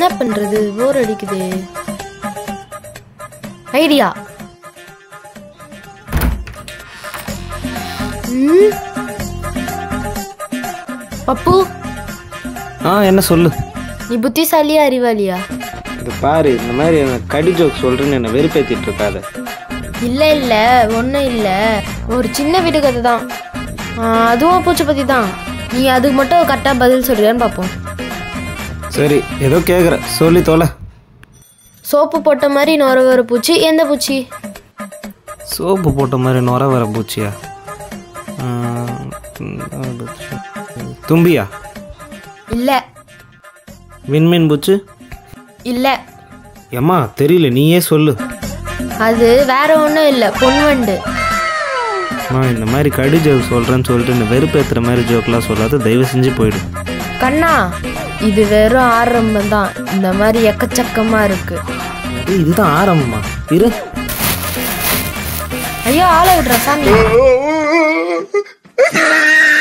பண்றது போர் அடிக்குது ஐடியா ம். பப்பு ஆ என்ன சொல்லு நீ புத்திசாலியா அறிவாளியா இது பாரு இந்த மாதிரி எனக்கு கடி ஜோக் சொல்கிறேன்னு என்னை வெறுப்பேற்றிட்டு இருக்காத இல்ல இல்ல ஒன்றும் இல்ல ஒரு சின்ன வீடு கதை தான் ஆ, அதுவும் பூச்சி பத்தி தான் நீ அதுக்கு மட்டும் கரெக்டாக பதில் சொல்றியான்னு பார்ப்போம் சரி ஏதோ கேட்குற சொல்லி தொலை சோப்பு போட்ட மாதிரி நொர வர பூச்சி எந்த பூச்சி சோப்பு போட்ட மாதிரி நுர வர பூச்சியா ஆ, தும்பியா இல்ல விண்மீன் பூச்சி இல்ல ஏம்மா தெரியல நீயே சொல்லு அது வேற ஒன்றும் இல்லை பொன்வண்டு நான் இந்த மாதிரி கடி ஜோக் சொல்கிறேன்னு சொல்லிட்டு இந்த வெறுப்பேற்றுற மாதிரி ஜோக்லாம் சொல்லாத தயவு செஞ்சு போயிடு கண்ணா இது வெறும் ஆரம்பம் தான் இந்த மாதிரி எக்கச்சக்கமா இருக்கு ஏய், இதுதான் ஆரம்பமா இரு ஐயோ ஆளை விட்றா சாமி